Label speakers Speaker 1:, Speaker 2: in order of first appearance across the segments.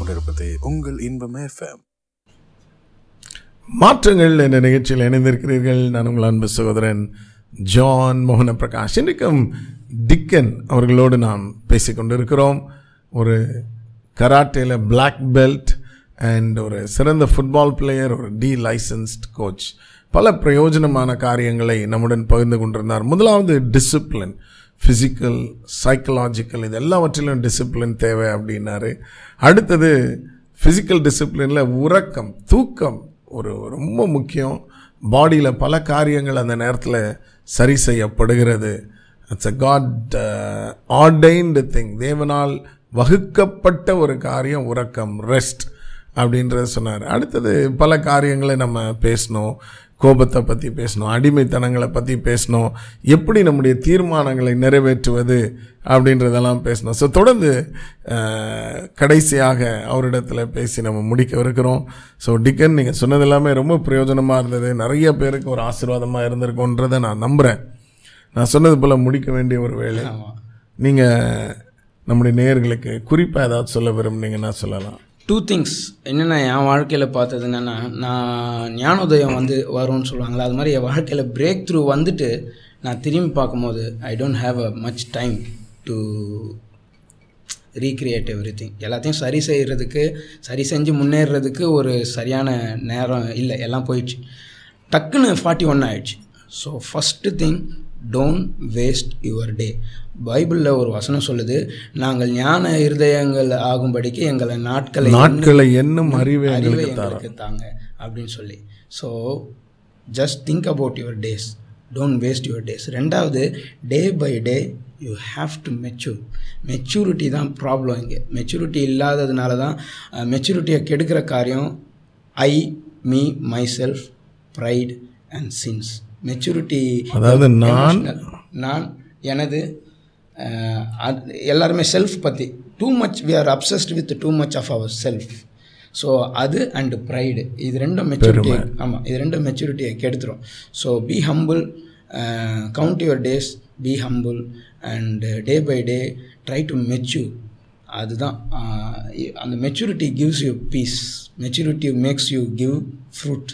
Speaker 1: கேட்டுக்கொண்டிருப்பது உங்கள் இன்பம் எஃப்எம்
Speaker 2: மாற்றங்கள் என்ற நிகழ்ச்சியில் இணைந்திருக்கிறீர்கள் நான் உங்கள் அன்பு சகோதரன் ஜான் மோகன பிரகாஷ் இன்றைக்கும் டிக்கன் அவர்களோடு நாம் பேசிக்கொண்டிருக்கிறோம் ஒரு கராட்டேல பிளாக் பெல்ட் அண்ட் ஒரு சிறந்த ஃபுட்பால் பிளேயர் ஒரு டி லைசன்ஸ்ட் கோச் பல பிரயோஜனமான காரியங்களை நம்முடன் பகிர்ந்து கொண்டிருந்தார் முதலாவது டிசிப்ளின் ஃபிசிக்கல் சைக்கலாஜிக்கல் இது எல்லாவற்றிலும் டிசிப்ளின் தேவை அப்படின்னாரு அடுத்தது ஃபிசிக்கல் டிசிப்ளினில் உறக்கம் தூக்கம் ஒரு ரொம்ப முக்கியம் பாடியில் பல காரியங்கள் அந்த நேரத்தில் சரி செய்யப்படுகிறது it's a God ordained thing தேவனால் வகுக்கப்பட்ட ஒரு காரியம் உறக்கம் ரெஸ்ட் அப்படின்றத சொன்னார் அடுத்தது பல காரியங்களை நம்ம பேசணும் கோபத்தை பற்றி பேசணும் அடிமைத்தனங்களை பற்றி பேசணும் எப்படி நம்முடைய தீர்மானங்களை நிறைவேற்றுவது அப்படின்றதெல்லாம் பேசணும் ஸோ தொடர்ந்து அஹ், கடைசியாக அவரிடத்தில் பேசி நம்ம முடிக்க இருக்கிறோம் ஸோ டிக்கன் நீங்கள் சொன்னது எல்லாமே ரொம்ப பிரயோஜனமாக இருந்தது நிறைய பேருக்கு ஒரு ஆசீர்வாதமாக இருந்திருக்குன்றதை நான் நம்புகிறேன் நான் சொன்னது போல் முடிக்க வேண்டிய ஒரு வேலை நீங்கள் நம்முடைய நேயர்களுக்கு குறிப்பாக ஏதாவது சொல்ல விரும்புனீங்கன்னா சொல்லலாம்
Speaker 3: டூ திங்ஸ் என்னென்ன என் வாழ்க்கையில் பார்த்தது என்னென்னா நான் ஞானோதயம் வந்து வரும்னு சொல்லுவாங்களே அது மாதிரி என் வாழ்க்கையில் பிரேக் த்ரூ வந்துட்டு நான் திரும்பி பார்க்கும்போது I don't have a much time to recreate everything எல்லாத்தையும் சரி செய்கிறதுக்கு சரி செஞ்சு முன்னேறதுக்கு ஒரு சரியான நேரம் இல்லை எல்லாம் போயிடுச்சு டக்குன்னு ஃபார்ட்டி ஒன் ஆயிடுச்சு so first thing don't waste your day பைபிளில் ஒரு வசனம் சொல்லுது நாங்கள் ஞான இருதயங்கள் ஆகும்படிக்கு எங்களை நாட்களை
Speaker 2: நாட்களை என்னும் அறிவை
Speaker 3: அறிவை
Speaker 2: எங்களுக்கு தர
Speaker 3: எங்களுக்கு தாங்க அப்படின்னு சொல்லி so just think about your days don't waste your days ரெண்டாவது day by day you have to mature maturity தான் ப்ராப்ளம் இங்கே மெச்சூரிட்டி இல்லாததுனால தான் மெச்சூரிட்டியை கெடுக்கிற காரியம் I me myself pride and sins maturity
Speaker 2: அதாவது நான்
Speaker 3: நான் எனது அஹ், அது- எல்லாருமே செல்ஃப் பற்றி too much we are obsessed with too much of our self so அது அண்டு ப்ரைடு இது ரெண்டும் மெச்சூரிட்டி ஆமாம் இது ரெண்டும் மெச்சூரிட்டியை கெடுத்துரும் so be humble count your days be humble and day by day try to mature அதுதான் அஹ், இ- அந்த maturity gives you peace maturity makes you give fruit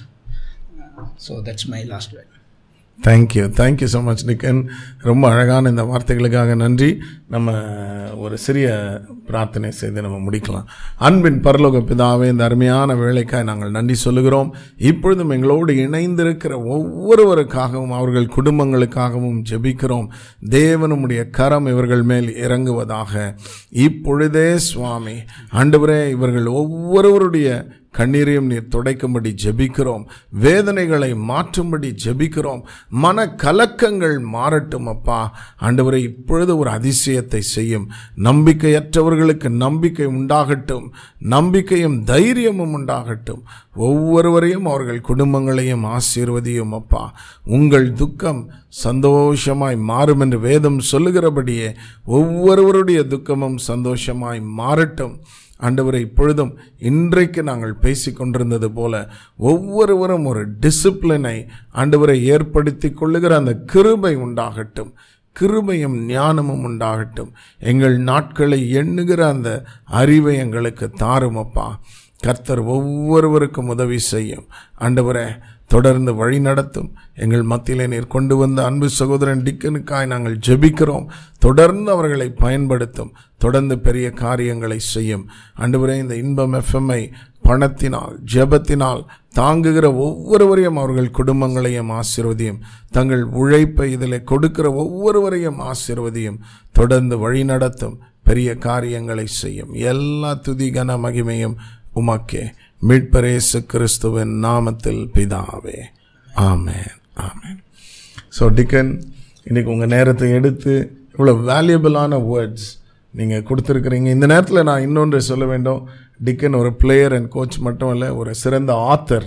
Speaker 3: so that's my last word
Speaker 2: thank you thank you so much நிக்கன் ரொம்ப அழகான இந்த வார்த்தைகளுக்காக நன்றி நம்ம ஒரு சிறிய பிரார்த்தனை செய்து நம்ம முடிக்கலாம் அன்பின் பரலோக பிதாவே இந்த அருமையான வேலைக்காய் நாங்கள் நன்றி சொல்லுகிறோம் இப்பொழுதும் எங்களோடு இணைந்திருக்கிற ஒவ்வொருவருக்காகவும் அவர்கள் குடும்பங்களுக்காகவும் ஜெபிக்கிறோம் தேவனுடைய கரம் இவர்கள் மேல் இறங்குவதாக இப்பொழுதே சுவாமி ஆண்டவரே இவர்கள் ஒவ்வொருவருடைய கண்ணீரையும் நீர் துடைக்கும்படி ஜெபிக்கிறோம் வேதனைகளை மாற்றும்படி ஜெபிக்கிறோம் மன கலக்கங்கள் மாறட்டும் அப்பா ஆண்டவரை இப்பொழுது ஒரு அதிசயத்தை செய்யும் நம்பிக்கையற்றவர்களுக்கு நம்பிக்கை உண்டாகட்டும் நம்பிக்கையும் தைரியமும் உண்டாகட்டும் ஒவ்வொருவரையும் அவர்கள் குடும்பங்களையும் ஆசீர்வதியும் அப்பா உங்கள் துக்கம் சந்தோஷமாய் மாறும் என்று வேதம் சொல்லுகிறபடியே ஒவ்வொருவருடைய துக்கமும் சந்தோஷமாய் மாறட்டும் ஆண்டவரை இப்பொழுதும் இன்றைக்கு நாங்கள் பேசிக் கொண்டிருந்தது போல ஒவ்வொருவரும் ஒரு டிசிப்ளினை ஆண்டவரை ஏற்படுத்தி கொள்ளுகிற அந்த கிருபை உண்டாகட்டும் கிருபையும் ஞானமும் உண்டாகட்டும் எங்கள் நாட்களை எண்ணுகிற அந்த அறிவை எங்களுக்கு தாருமப்பா கர்த்தர் ஒவ்வொருவருக்கும் உதவி செய்யும் ஆண்டவரே தொடர்ந்து வழி நடத்தும் எங்கள் மத்தியிலே நீர் கொண்டு வந்த அன்பு சகோதரன் டிக்கனுக்காய் நாங்கள் ஜெபிக்கிறோம் தொடர்ந்து அவர்களை பயன்படுத்தும் தொடர்ந்து பெரிய காரியங்களை செய்யும் ஆண்டவரே இந்த இன்பம் எஃப்எம்ஐ பணத்தினால் ஜெபத்தினால் தாங்குகிற ஒவ்வொருவரையும் அவர்கள் குடும்பங்களையும் ஆசீர்வதியும் தங்கள் உழைப்பை இதில் கொடுக்கிற ஒவ்வொருவரையும் ஆசீர்வதியும் தொடர்ந்து வழி நடத்தும் பெரிய காரியங்களை செய்யும் எல்லா துதி கன மகிமையும் உமக்கே மீட்பரேசு கிறிஸ்துவின் நாமத்தில் பிதாவே ஆமென் ஆமென் ஸோ டிக்கன் இன்னைக்கு உங்கள் நேரத்தை எடுத்து இவ்வளோ வேல்யூபிளான வேர்ட்ஸ் நீங்கள் கொடுத்துருக்குறீங்க இந்த நேரத்தில் நான் இன்னொன்று சொல்ல வேண்டும் டிக்கன் ஒரு பிளேயர் அண்ட் கோச் மட்டும் இல்லை ஒரு சிறந்த ஆத்தர்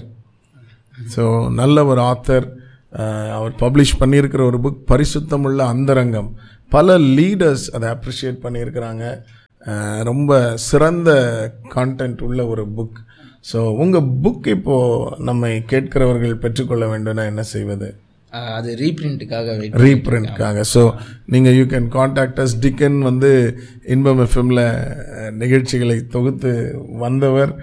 Speaker 2: ஸோ நல்ல ஒரு ஆத்தர் அவர் பப்ளிஷ் பண்ணியிருக்கிற ஒரு புக் பரிசுத்தமுள்ள அந்தரங்கம் பல லீடர்ஸ் அதை அப்ரிஷியேட் பண்ணியிருக்கிறாங்க அஹ், ரொம்ப சிறந்த கான்டென்ட் உள்ள ஒரு புக் ஸோ உங்கள் புக் இப்போது நம்மை கேட்கிறவர்கள் பெற்றுக்கொள்ள வேண்டும்னா என்ன செய்வது
Speaker 3: அஹ், அது ரீப்ரிண்ட்டுக்காக வெயிட்
Speaker 2: ரீப்ரிண்ட்காக ஸோ நீங்கள் யூ கேன் காண்டாக்ட் அஸ் டிக்கன் வந்து இன்பம் எஃப்எம்ல நிகழ்ச்சிகளை தொகுத்து வந்தவர்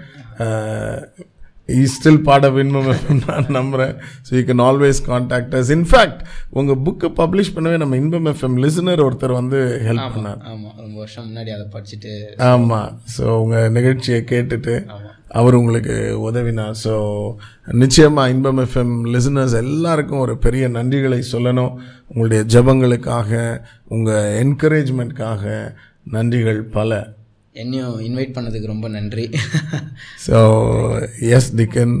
Speaker 2: ஈ still part of Inbam FM நான் நம்புகிறேன் so you can always contact us in fact உங்கள் புக்கை பப்ளிஷ் பண்ணவே நம்ம இன்பம் எஃப்எம் லிசனர் ஒருத்தர் வந்து ஹெல்ப் பண்ணார்
Speaker 3: ஆமாம் ரொம்ப வருஷம் முன்னாடி அதை படிச்சுட்டு
Speaker 2: ஆமாம் ஸோ உங்கள் நிகழ்ச்சியை கேட்டுட்டு அவர் உங்களுக்கு உதவினார் ஸோ நிச்சயமாக இன்பம் எஃப்எம் லிசனர்ஸ் எல்லாருக்கும் ஒரு பெரிய நன்றிகளை சொல்லணும் உங்களுடைய ஜெபங்களுக்காக உங்கள் என்கரேஜ்மெண்ட்காக நன்றிகள் பல
Speaker 3: என்னையும் இன்வைட் பண்ணதுக்கு ரொம்ப நன்றி
Speaker 2: ஸோ எஸ் டிக்கன்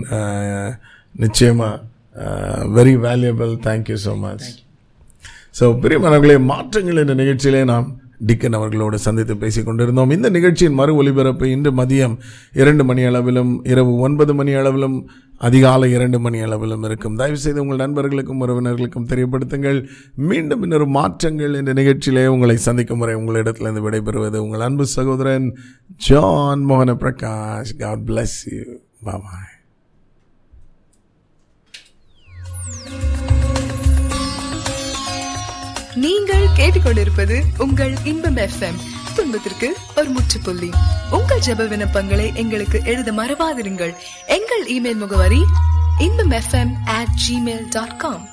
Speaker 2: நிச்சயமாக very valuable thank you so much so பிரியமானவர்களே மாற்றங்கள் என்ற நிகழ்ச்சியிலே நாம் டிக்கன் அவர்களோடு சந்தித்து பேசிக் கொண்டிருந்தோம் இந்த நிகழ்ச்சியின் மறு ஒலிபரப்பு இன்று மதியம் இரண்டு மணி அளவிலும் இரவு ஒன்பது மணி அளவிலும் அதிகாலை இரண்டு மணி அளவிலும் இருக்கும் தயவு செய்து உங்கள் நண்பர்களுக்கும் உறவினர்களுக்கும் தெரியப்படுத்துங்கள் மீண்டும் இன்னொரு மாற்றங்கள் என்ற நிகழ்ச்சியிலே உங்களை சந்திக்கும் முறை உங்களிடத்திலிருந்து விடைபெறுவது உங்கள் அன்பு சகோதரன் ஜான் மோகன Prakash God bless you bye
Speaker 4: நீங்கள் கேட்டுக்கொண்டிருப்பது உங்கள் இன்பம் எஃப்எம் துன்பத்திற்கு ஒரு முற்றுப்புள்ளி உங்கள் ஜெப விண்ணப்பங்களை எங்களுக்கு எழுத மறவாதிருங்கள் எங்கள் இமெயில் முகவரி Inbam FM at Gmail dot com